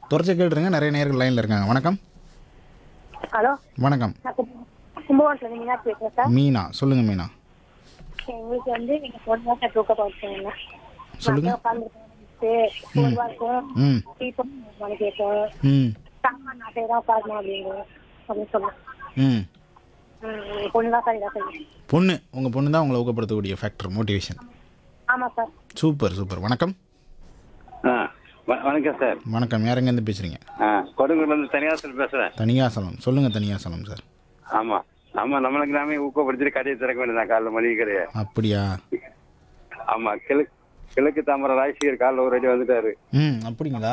தொடர்ச்சி கேட்டுருங்க நிறைய நேர்கள் லைனில் இருக்காங்க வணக்கம் ஹலோ வணக்கம் நான் கும்- கும்பகோணத்துல இருந்து மீனா பேசுறேன் சார் மீனா சொல்லுங்கள் மீனா எங்களுக்கு வந்து நீங்க பொண்ணு தான் சார் தூக்க போச்சுங்க சொல்லுங்க. உட்காந்துருக்கு சோர்வா இருக்கும் ம் தீபம் மணி கேட்கும் ம் சாமான் நாட்டை தான் உட்காரணும் அப்படிங்க அப்படின்னு சொல்லுவேன் ம் ம், பொண்ணு தான் சார் இதாக செய்யும் பொண்ணு உங்கள் பொண்ணு தான் உங்களை ஊக்கப்படுத்தக்கூடிய ஃபேக்டர் மோட்டிவேஷன் ஆமா சார் சூப்பர் சூப்பர் வணக்கம் ஆ வ- வணக்கம் சார் வணக்கம் யாரெங்கேருந்து பேசுகிறீங்க ஆ கொடுங்கூர்லேருந்து தனியாசல் பேசுகிறேன் தனியாசலம் சொல்லுங்கள் தனியாசலம் சார் ஆமாம் ஆமாம் நம்மளுக்கு நாமே ஊக்கப்படுத்திட்டு கடையை திறக்க வேண்டியதான் காலைல மளிகை கடையை அப்படியா ஆமாம் கிழக்கு கிழக்கு தாமரை ராஜசேகர் காலைல ஒரு அடி வந்துட்டாரு ம் அப்படிங்களா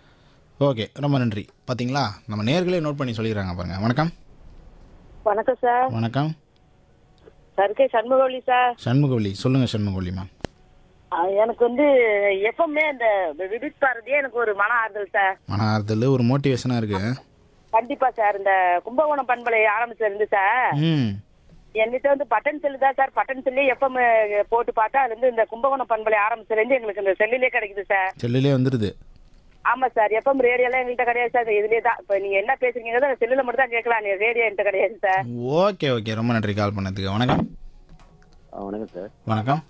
ஓகே ரொம்ப நன்றி பார்த்தீங்களா நம்ம நேர்களே நோட் பண்ணி சொல்லிடுறாங்க பாருங்க வணக்கம் வணக்கம் சார் வணக்கம் சர்க்கை சண்முகவழி சார் சண்முகவல்லி சொல்லுங்கள் சண்முகவல்லிமா எனக்கு வந்து எப்பவுமே இந்த விபித் பாரதியே எனக்கு ஒரு மன ஆறுதல் சார் மன ஆறுதல் ஒரு மோட்டிவேஷனாக இருக்கு கண்டிப்பா சார் இந்த கும்பகோணம் பண்பலை ஆரம்பிச்சதுல இருந்து சார் ம் என்கிட்ட வந்து பட்டன் செல்லு தான் சார் பட்டன் செல்லு எப்ப போட்டு பார்த்தா அதுல இருந்து இந்த கும்பகோணம் பண்பலை ஆரம்பிச்சதுல இருந்து எங்களுக்கு இந்த செல்லுலயே கிடைக்குது சார் செல்லுலே வந்துடுது ஆமா சார் எப்பம் ரேடியோ எல்லாம் எங்கள்கிட்ட கிடையாது சார் இதுலயே தான் இப்ப நீங்க என்ன பேசுறீங்க செல்லுல மட்டும் தான் கேட்கலாம் நீ ரேடியோ என்கிட்ட கிடையாது சார் ஓகே ஓகே ரொம்ப நன்றி கால் பண்ணதுக்கு வணக்கம் ஆ, வணக்கம் சார் வணக்கம்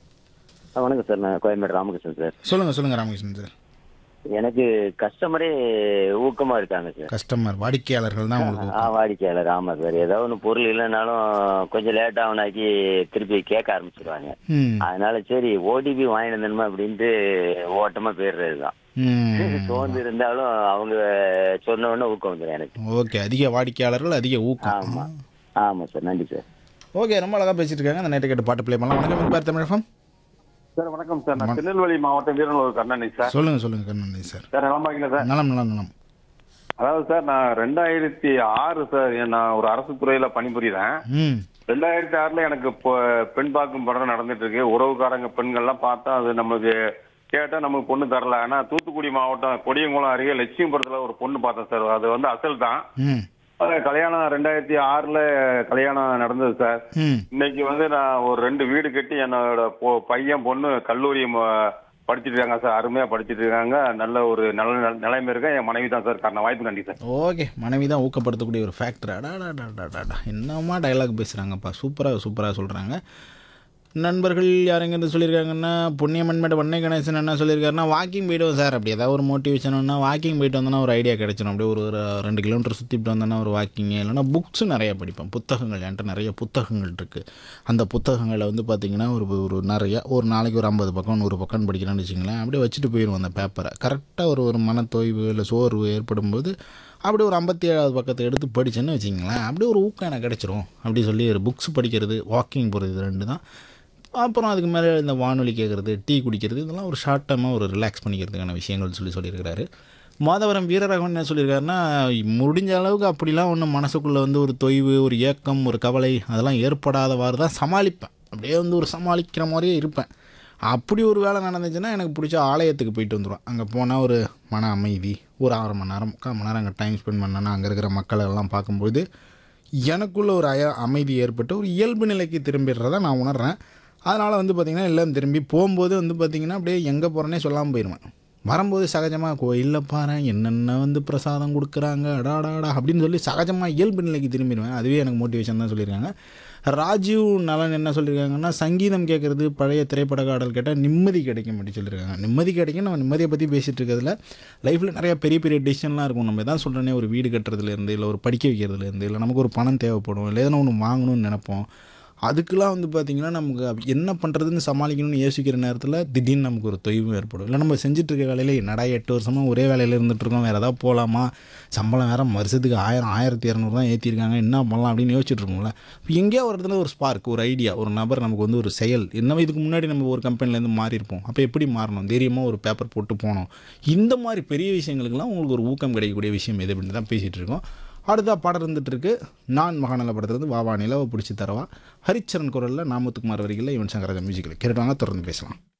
ஆ வணக்கம் சார் நான் கோயம்பேடு ராமகிருஷ்ணன் சார் சொல்லுங்கள் சொல்லுங்கள் ராமகிருஷ்ணன் சார் எனக்கு கஸ்டமரே ஊக்கமா இருக்காங்க சார் கஸ்டமர் வாடிக்கையாளர்கள் தான் உங்களுக்கு ஆ வாடிக்கையாளர் ஆமா சார் ஏதாவது ஒன்று பொருள் இல்லைனாலும் கொஞ்சம் லேட் ஆகுனாக்கி திருப்பி கேட்க ஆரம்பிச்சிருவாங்க ம் அதனால சரி ஓடிபி வாங்கிட்டு வந்தணுமா அப்படின்ட்டு ஓட்டமா போயிடுறது தான் ம் சோர்ந்து இருந்தாலும் அவங்க சொன்ன உடனே ஊக்கம் வந்துடும் எனக்கு ஓகே அதிக வாடிக்கையாளர்கள் அதிக ஊக்கம் ஆமா ஆமா சார் நன்றி சார் ஓகே ரொம்ப அழகாக பேசிட்டு இருக்காங்க அந்த நேற்று கேட்டு பாட்டு ப்ளே பண்ணலாம் வணக்கம் பேர் தமிழகம் சார் வணக்கம் சார் நான் திருநெல்வேலி மாவட்டம் வீரநல்லூர் கண்ணனி சார் சொல்லுங்கள் சொல்லுங்கள் கண்ணன் சார் சார் நல்லா பாக்கல சார் நலம் நலம் நலம் அதாவது சார் நான் ரெண்டாயிரத்தி ஆறு சார் நான் ஒரு அரசு துறையில பணிபுரியுறேன் ம் ரெண்டாயிரத்தி ஆறுல எனக்கு இப்போ பெண் பார்க்கும் படம் நடந்துட்டு இருக்கு உறவுக்காரங்க பெண்கள்லாம் பார்த்தா அது நமக்கு கேட்டா நமக்கு பொண்ணு தரல ஆனா தூத்துக்குடி மாவட்டம் கொடியங்குளம் அருகே லட்சுமிபுரத்துல ஒரு பொண்ணு பார்த்தேன் சார் அது வந்து அசல் தான் ம் அது கல்யாணம் ரெண்டாயிரத்தி ஆறுல கல்யாணம் நடந்தது சார் ம் இன்னைக்கு வந்து நான் ஒரு ரெண்டு வீடு கட்டி என்னோட பொ- பையன் பொண்ணு கல்லூரி ம- படிச்சிட்டு இருக்காங்க சார் அருமையா படிச்சிட்டு இருக்காங்க நல்ல ஒரு நல்ல நில- நிலைமை இருக்கேன் என் மனைவி தான் சார் காரணம் வாய்ப்பு நன்றி சார் ஓகே மனைவி தான் ஊக்கப்படுத்தக்கூடிய ஒரு ஃபேக்டர் அடாடாடாடாடா என்னமா டயலாக் பேசுகிறாங்கப்பா சூப்பராக சூப்பராக சொல்கிறாங்க நண்பர்கள் யாருங்க இருந்து சொல்லியிருக்காங்கன்னா புண்ணியமன்மேடு வண்ணை கணேசன் என்ன சொல்லியிருக்காருன்னா வாக்கிங் போயிடுவோம் சார் அப்படி ஏதாவது ஒரு மோட்டிவேஷன்னா வாக்கிங் போயிட்டு வந்தோன்னா ஒரு ஐடியா கிடைச்சிடும் அப்படியே ஒரு ஒரு ரெண்டு கிலோமீட்டர் சுற்றிட்டு வந்தோன்னா ஒரு வாக்கிங் இல்லைன்னா புக்ஸும் நிறைய படிப்பேன் புத்தகங்கள் என்கிட்ட நிறைய புத்தகங்கள் இருக்குது அந்த புத்தகங்களை வந்து பார்த்திங்கன்னா ஒரு ஒரு நிறைய ஒரு நாளைக்கு ஒரு ஐம்பது பக்கம் நூறு பக்கம் படிக்கிறேன்னு வச்சுங்களேன் அப்படியே வச்சுட்டு போயிடுவோம் அந்த பேப்பரை கரெக்டாக ஒரு ஒரு மனத்தோய்வு இல்லை சோர்வு ஏற்படும் போது அப்படியே ஒரு ஐம்பத்தி ஏழாவது பக்கத்தை எடுத்து படிச்சேன்னு வச்சிங்களேன் அப்படியே ஒரு ஊக்கம் எனக்கு கிடச்சிரும் அப்படி சொல்லி ஒரு புக்ஸ் படிக்கிறது வாக்கிங் போகிறது இது ரெண்டு தான் அப்புறம் அதுக்கு மேலே இந்த வானொலி கேட்குறது டீ குடிக்கிறது இதெல்லாம் ஒரு ஷார்ட் டைமாக ஒரு ரிலாக்ஸ் பண்ணிக்கிறதுக்கான விஷயங்கள் சொல்லி சொல்லியிருக்கிறாரு மாதவரம் வீரராகவன் என்ன சொல்லியிருக்காருன்னா முடிஞ்ச அளவுக்கு அப்படிலாம் ஒன்றும் மனசுக்குள்ளே வந்து ஒரு தொய்வு ஒரு ஏக்கம் ஒரு கவலை அதெல்லாம் ஏற்படாதவாறு தான் சமாளிப்பேன் அப்படியே வந்து ஒரு சமாளிக்கிற மாதிரியே இருப்பேன் அப்படி ஒரு வேலை நடந்துச்சுன்னா எனக்கு பிடிச்ச ஆலயத்துக்கு போயிட்டு வந்துடுவேன் அங்கே போனால் ஒரு மன அமைதி ஒரு அரை மணி நேரம் முக்கால் மணி நேரம் அங்கே டைம் ஸ்பெண்ட் பண்ணேன்னா அங்கே இருக்கிற மக்களை எல்லாம் பார்க்கும்போது எனக்குள்ள ஒரு அய அமைதி ஏற்பட்டு ஒரு இயல்பு நிலைக்கு திரும்பிடுறத நான் உணர்றேன் அதனால் வந்து பார்த்திங்கன்னா எல்லாம் திரும்பி போகும்போது வந்து பார்த்திங்கன்னா அப்படியே எங்கே போகிறேனே சொல்லாமல் போயிடுவேன் வரும்போது சகஜமாக கோயிலில் பாரு என்னென்ன வந்து பிரசாதம் கொடுக்குறாங்க அடாடாடா அப்படின்னு சொல்லி சகஜமாக இயல்பு நிலைக்கு திரும்பிடுவேன் அதுவே எனக்கு மோட்டிவேஷன் தான் சொல்லியிருக்காங்க ராஜீவ் நலன் என்ன சொல்லியிருக்காங்கன்னா சங்கீதம் கேட்குறது பழைய திரைப்பட பாடல் கேட்டால் நிம்மதி கிடைக்கும் அப்படி சொல்லியிருக்காங்க நிம்மதி கிடைக்கும் நம்ம நிம்மதியை பற்றி பேசிகிட்டு இருக்கிறதுல லைஃப்பில் நிறைய பெரிய பெரிய டிசிஷன்லாம் இருக்கும் நம்ம தான் சொல்கிறேனே ஒரு வீடு கட்டுறதுலேருந்து இல்லை ஒரு படிக்க வைக்கிறதுலேருந்து இல்லை நமக்கு ஒரு பணம் தேவைப்படும் இல்லை எதனா ஒன்று வாங்கணும்னு நினைப்போம் அதுக்கெலாம் வந்து பார்த்திங்கன்னா நமக்கு என்ன பண்ணுறதுன்னு சமாளிக்கணும்னு யோசிக்கிற நேரத்தில் திடீர்னு நமக்கு ஒரு தொய்வும் ஏற்படும் இல்லை நம்ம செஞ்சுட்டு இருக்க வேலையில் என்னடா எட்டு வருஷமாக ஒரே வேலையில் இருந்துகிட்ருக்கோம் வேறு ஏதாவது போகலாமா சம்பளம் வேறு வருஷத்துக்கு ஆயிரம் ஆயிரத்தி இரநூறு தான் ஏற்றிருக்காங்க என்ன பண்ணலாம் அப்படின்னு யோசிச்சுட்டு இருக்கோம்ல இப்போ எங்கேயோ ஒரு இடத்துல ஒரு ஸ்பார்க் ஒரு ஐடியா ஒரு நபர் நமக்கு வந்து ஒரு செயல் என்ன இதுக்கு முன்னாடி நம்ம ஒரு கம்பெனிலேருந்து மாறி இருப்போம் அப்போ எப்படி மாறணும் தைரியமாக ஒரு பேப்பர் போட்டு போனோம் இந்த மாதிரி பெரிய விஷயங்களுக்கெல்லாம் உங்களுக்கு ஒரு ஊக்கம் கிடைக்கக்கூடிய விஷயம் எது அப்படின்னு தான் பேசிகிட்டு இருக்கோம் அடுத்த பாடம் இருந்துட்டு இருக்கு நான் மகாநல படத்துலேருந்து வாவா நிலவை பிடிச்சி தரவா ஹரிச்சரன் குரலில் நாமத்துக்குமார் வரிகளில் யுவன் சங்கராஜா மியூசிக்கில் கேட்டுவாங்க தொடர்ந்து பேசலாம்